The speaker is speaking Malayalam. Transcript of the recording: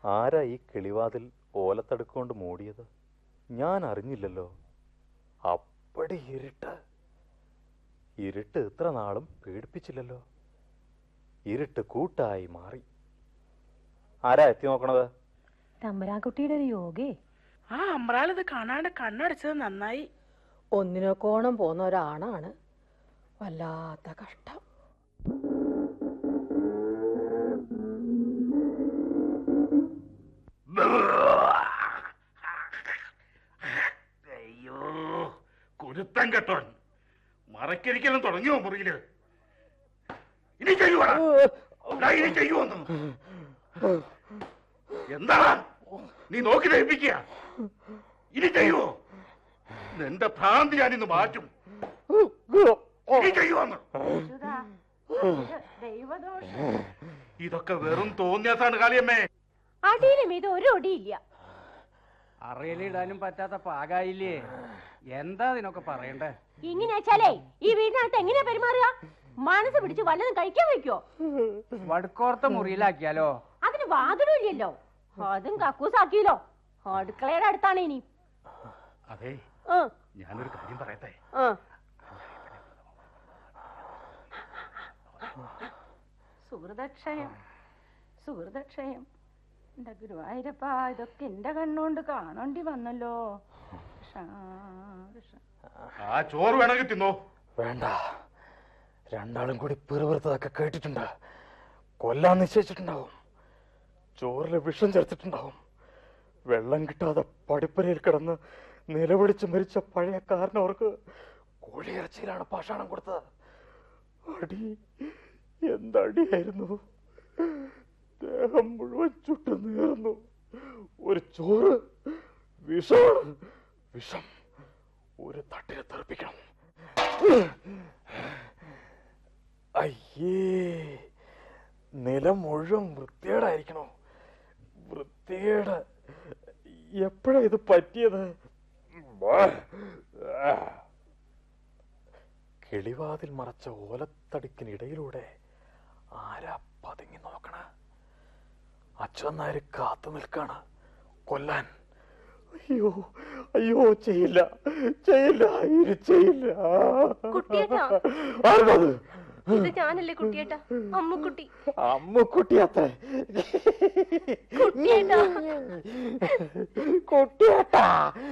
ആരാ ഈ കിളിവാതിൽ ഓലത്തടുക്കൊണ്ട് മൂടിയത് ഞാൻ അറിഞ്ഞില്ലല്ലോ അപ്പടി ഇരുട്ട് ഇരുട്ട് ഇത്ര നാളും പേടിപ്പിച്ചില്ലല്ലോ ഇരുട്ട് കൂട്ടായി മാറി ആരാ എത്തി നോക്കണത് തമ്പരാൻകുട്ടിയുടെ ഒരു യോഗേ ആ അമ്രാളിത് കാണാണ്ട് കണ്ണടച്ചത് നന്നായി ഒന്നിനൊക്കോണം പോന്ന ഒരാണാണ് വല്ലാത്ത കഷ്ടം അയ്യോ കുരുത്തം കെട്ടോൻ മറക്കരിക്കലും തുടങ്ങിയോ മുറിയില് ഇനി ചെയ്യുവാടാ ദാ ഇനി ചെയ്യുവോന്നു എന്താ നീ നോക്കി ദഹിപ്പിക്കുക ഇനി ചെയ്യുവോ നിന്റെ ഭ്രാന്തി ഞാൻ ഇന്ന് മാറ്റും ഇനി ചെയ്യുവോന്ന് ഇതൊക്കെ വെറും തോന്നിയാസാണ് കാളിയമ്മേ അടിയിലും ഇത് ഒരു ഒടിയില്ല അറയിലിടാനും പറ്റാത്ത പാകായില്ലേ എന്താ ഇതിനൊക്കെ പറയണ്ടേ ഇങ്ങനെ വെച്ചാലേ ഈ വീടിനകത്ത് എങ്ങനെയാ പെരുമാറുക മനസ്സ് പിടിച്ച് വല്ലതും കഴിക്കാൻ വയ്ക്കോ വടുക്കോർത്ത മുറിയിലാക്കിയാലോ അതിന് വാതിലും ഇല്ലല്ലോ അതും കക്കൂസാക്കിയല്ലോ അടുക്കളയുടെ അടുത്താണ് ഇനി അതെ ആ, ഞാനൊരു കാര്യം പറയട്ടെ ആ. സുഹൃതക്ഷയം സുഹൃതക്ഷയം എന്റെ ഗുരുവായൂരപ്പ ഇതൊക്കെ എന്റെ കണ്ണുകൊണ്ട് കാണേണ്ടി വന്നല്ലോ കൃഷ്ണ, കൃഷ്ണ. ആ ചോറ് വേണമെങ്കിൽ തിന്നോ വേണ്ട രണ്ടാളും കൂടി പിറുപിറുത്തതൊക്കെ കേട്ടിട്ടുണ്ട് കൊല്ലാൻ നിശ്ചയിച്ചിട്ടുണ്ടാവും ചോറിൽ വിഷം ചേർത്തിട്ടുണ്ടാവും വെള്ളം കിട്ടാതെ പടിപ്പരയിൽ കിടന്ന് നിലവിളിച്ച് മരിച്ച പഴയ കാരനവർക്ക് കോഴിയിറച്ചിയിലാണ് പാഷാണം കൊടുത്തത് അടി എന്തടിയായിരുന്നു ദേഹം മുഴുവൻ ചുട്ടു നേർന്നു ഒരു ചോറ് വിഷമാണ് വിഷം ഒരു തട്ടിനെ തെറിപ്പിക്കണം അയ്യേ നിലം മുഴുവൻ വൃത്തികേടായിരിക്കണോ വൃത്തികേട് എപ്പോഴാ ഇത് പറ്റിയത് കിളിവാതിൽ മറച്ച ഓലത്തടിക്കിനിടയിലൂടെ ആരാ പതുങ്ങി നോക്കണ അച്ഛൻ നായര് കാത്തു നിൽക്കാണ് കൊല്ലാൻ അയ്യോ അയ്യോ ചെയ്യില്ല ചെയ്യില്ല ഇത് ചെയ്യില്ല കുട്ടിയേട്ടാ. ആരുടേത് ഇത് ഞാനല്ലേ കുട്ടിയേട്ടാ അമ്മുക്കുട്ടി അമ്മുക്കുട്ടിയത്തെ കുട്ടിയേട്ടാ കുട്ടിയേട്ടാ